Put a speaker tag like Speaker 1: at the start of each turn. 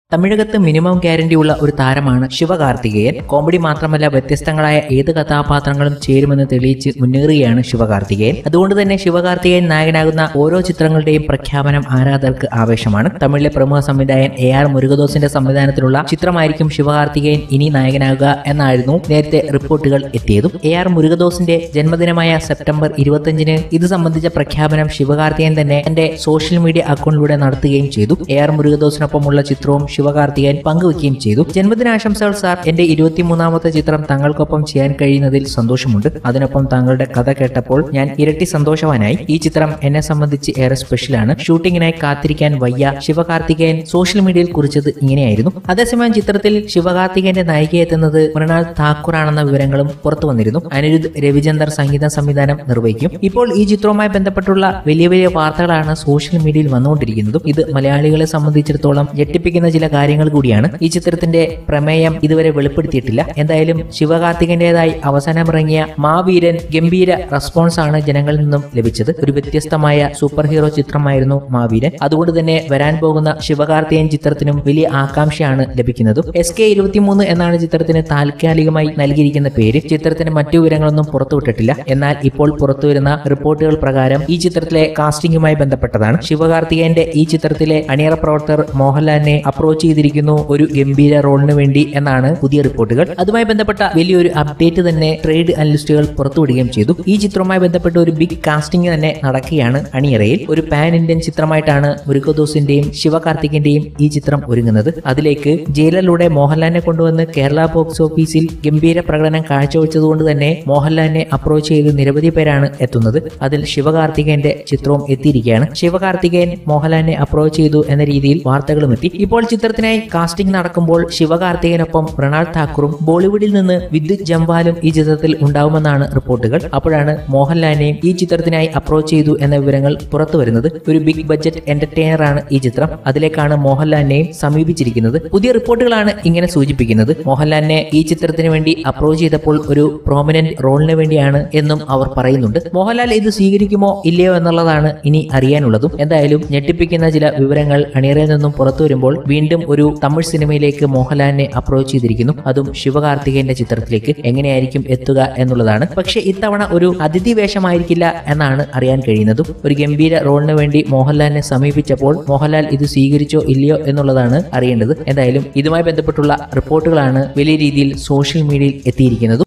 Speaker 1: തമിഴകത്ത് minimum guarantee ഉള്ള ഒരു താരമാണ് ശിവകാർത്തികേയൻ കോമഡി മാത്രമല്ല വ്യത്യസ്തങ്ങളായ ഏത് കഥാപാത്രങ്ങളും ചേരുമെന്ന് തെളിയിച്ച് മുന്നേറുകയാണ് ശിവകാർത്തികേയൻ അതുകൊണ്ട് തന്നെ ശിവകാർത്തികേയൻ നായകനാകുന്ന ഓരോ ചിത്രങ്ങളുടെയും പ്രഖ്യാപനം ആരാധകർക്ക് ആവേശമാണ് തമിഴിലെ പ്രമുഖ സംവിധായകൻ എ ആർ മുരുകദോസിന്റെ സംവിധാനത്തിലുള്ള ചിത്രമായിരിക്കും ശിവകാർത്തികേയൻ ഇനി നായകനാകുക എന്നായിരുന്നു നേരത്തെ റിപ്പോർട്ടുകൾ എത്തിയതും എ ആർ മുരുകദോസിന്റെ ജന്മദിനമായ സെപ്റ്റംബർ ഇരുപത്തിയഞ്ചിന് ഇത് സംബന്ധിച്ച പ്രഖ്യാപനം ശിവകാർത്തികേയൻ തന്നെ തന്റെ സോഷ്യൽ മീഡിയ അക്കൗണ്ടിലൂടെ നടത്തുകയും ചെയ്തു എ ആർ മുരുകദോസിനൊപ്പമുള്ള ചിത്രവും ശിവകാർത്തികേയൻ പങ്കുവയ്ക്കുകയും ചെയ്തു ജന്മദിനാശംസകൾ സാർ എന്റെ ഇരുപത്തിമൂന്നാമത്തെ ചിത്രം താങ്കൾക്കൊപ്പം ചെയ്യാൻ കഴിയുന്നതിൽ സന്തോഷമുണ്ട് അതിനൊപ്പം താങ്കളുടെ കഥ കേട്ടപ്പോൾ ഞാൻ ഇരട്ടി സന്തോഷവാനായി ഈ ചിത്രം എന്നെ സംബന്ധിച്ച് ഏറെ സ്പെഷ്യലാണ് ഷൂട്ടിങ്ങിനായി കാത്തിരിക്കാൻ വയ്യ ശിവകാർത്തികേയൻ സോഷ്യൽ മീഡിയയിൽ കുറിച്ചത് ഇങ്ങനെയായിരുന്നു അതേസമയം ചിത്രത്തിൽ ശിവകാർത്തികേയന്റെ നായികയെത്തുന്നത് മൃണാൾ താക്കൂർ ആണെന്ന വിവരങ്ങളും പുറത്തു വന്നിരുന്നു അനിരുദ്ധ് രവിചന്ദർ സംഗീത സംവിധാനം നിർവഹിക്കും ഇപ്പോൾ ഈ ചിത്രവുമായി ബന്ധപ്പെട്ടുള്ള വലിയ വലിയ വാർത്തകളാണ് സോഷ്യൽ മീഡിയയിൽ വന്നുകൊണ്ടിരിക്കുന്നതും ഇത് മലയാളികളെ സംബന്ധിച്ചിടത്തോളം ഞെട്ടിപ്പിക്കുന്ന ചില കാര്യങ്ങൾ കൂടിയാണ് ഈ ചിത്രത്തിന്റെ പ്രമേയം ഇതുവരെ വെളിപ്പെടുത്തിയിട്ടില്ല എന്തായാലും ശിവകാർത്തികന്റേതായി അവസാനം ഇറങ്ങിയ മാവീരൻ ഗംഭീര റെസ്പോൺസ് ആണ് ജനങ്ങളിൽ നിന്നും ലഭിച്ചത് ഒരു വ്യത്യസ്തമായ സൂപ്പർ ഹീറോ ചിത്രമായിരുന്നു മാവീരൻ അതുകൊണ്ട് തന്നെ വരാൻ പോകുന്ന ശിവകാർത്തികൻ ചിത്രത്തിനും വലിയ ആകാംക്ഷയാണ് ലഭിക്കുന്നതും എസ് കെ ഇരുപത്തിമൂന്ന് എന്നാണ് ചിത്രത്തിന് താൽക്കാലികമായി നൽകിയിരിക്കുന്ന പേര് ചിത്രത്തിന് മറ്റു വിവരങ്ങളൊന്നും പുറത്തുവിട്ടിട്ടില്ല എന്നാൽ ഇപ്പോൾ പുറത്തുവരുന്ന റിപ്പോർട്ടുകൾ പ്രകാരം ഈ ചിത്രത്തിലെ കാസ്റ്റിംഗുമായി ബന്ധപ്പെട്ടതാണ് ശിവകാർത്തികേയന്റെ ഈ ചിത്രത്തിലെ അണിയറ പ്രവർത്തകർ മോഹൻലാലിനെ അപ്രോച്ച് ചെയ്തിരിക്കുന്നു ഒരു ഗംഭീര റോളിന് വേണ്ടി എന്നാണ് പുതിയ റിപ്പോർട്ടുകൾ അതുമായി ബന്ധപ്പെട്ട വലിയൊരു അപ്ഡേറ്റ് തന്നെ ട്രേഡ് അനലിസ്റ്റുകൾ പുറത്തുവിടുകയും ചെയ്തു ഈ ചിത്രവുമായി ബന്ധപ്പെട്ട ഒരു ബിഗ് കാസ്റ്റിംഗ് തന്നെ നടക്കുകയാണ് അണിയറയിൽ ഒരു പാൻ ഇന്ത്യൻ ചിത്രമായിട്ടാണ് മുരുകദോസിന്റെയും ശിവകാർത്തികിന്റെയും ഈ ചിത്രം ഒരുങ്ങുന്നത് അതിലേക്ക് ജയിലറിലൂടെ മോഹൻലാലിനെ കൊണ്ടുവന്ന് കേരള ബോക്സ് ഓഫീസിൽ ഗംഭീര പ്രകടനം കാഴ്ചവെച്ചതുകൊണ്ട് തന്നെ മോഹൻലാലിനെ അപ്രോച്ച് ചെയ്ത് നിരവധി പേരാണ് എത്തുന്നത് അതിൽ ശിവകാർത്തികേയന്റെ ചിത്രവും എത്തിയിരിക്കുകയാണ് ശിവകാർത്തികേയൻ മോഹൻലാലിനെ അപ്രോച്ച് ചെയ്തു എന്ന രീതിയിൽ വാർത്തകളും എത്തി ഇപ്പോൾ ചിത്രത്തിനായി കാസ്റ്റിംഗ് നടക്കുമ്പോൾ ശിവകാർത്തികനൊപ്പം മൃണാൾ താക്കൂറും ബോളിവുഡിൽ നിന്ന് വിദ്യുത് ജംവാലും ഈ ചിത്രത്തിൽ ഉണ്ടാവുമെന്നാണ് റിപ്പോർട്ടുകൾ അപ്പോഴാണ് മോഹൻലാലിനെയും ഈ ചിത്രത്തിനായി അപ്രോച്ച് ചെയ്തു എന്ന വിവരങ്ങൾ പുറത്തു വരുന്നത് ഒരു ബിഗ് ബഡ്ജറ്റ് എന്റർടൈനർ ആണ് ഈ ചിത്രം അതിലേക്കാണ് മോഹൻലാലിനെയും സമീപിച്ചിരിക്കുന്നത് പുതിയ റിപ്പോർട്ടുകളാണ് ഇങ്ങനെ സൂചിപ്പിക്കുന്നത് മോഹൻലാലിനെ ഈ ചിത്രത്തിന് വേണ്ടി അപ്രോച്ച് ചെയ്തപ്പോൾ ഒരു പ്രോമിനന്റ് റോളിന് വേണ്ടിയാണ് എന്നും അവർ പറയുന്നുണ്ട് മോഹൻലാൽ ഇത് സ്വീകരിക്കുമോ ഇല്ലയോ എന്നുള്ളതാണ് ഇനി അറിയാനുള്ളതും എന്തായാലും ഞെട്ടിപ്പിക്കുന്ന ചില വിവരങ്ങൾ അണിയറയിൽ നിന്നും പുറത്തു വരുമ്പോൾ വീണ്ടും ഒരു തമിഴ് സിനിമയിലേക്ക് മോഹൻലാലിനെ അപ്രോച്ച് ചെയ്തിരിക്കുന്നു അതും ശിവകാർത്തികേയന്റെ ചിത്രത്തിലേക്ക് എങ്ങനെയായിരിക്കും എത്തുക എന്നുള്ളതാണ് പക്ഷേ ഇത്തവണ ഒരു അതിഥി വേഷമായിരിക്കില്ല എന്നാണ് അറിയാൻ കഴിയുന്നതും ഒരു ഗംഭീര റോളിന് വേണ്ടി മോഹൻലാലിനെ സമീപിച്ചപ്പോൾ മോഹൻലാൽ ഇത് സ്വീകരിച്ചോ ഇല്ലയോ എന്നുള്ളതാണ് അറിയേണ്ടത് എന്തായാലും ഇതുമായി ബന്ധപ്പെട്ടുള്ള റിപ്പോർട്ടുകളാണ് വലിയ രീതിയിൽ സോഷ്യൽ മീഡിയയിൽ എത്തിയിരിക്കുന്നതും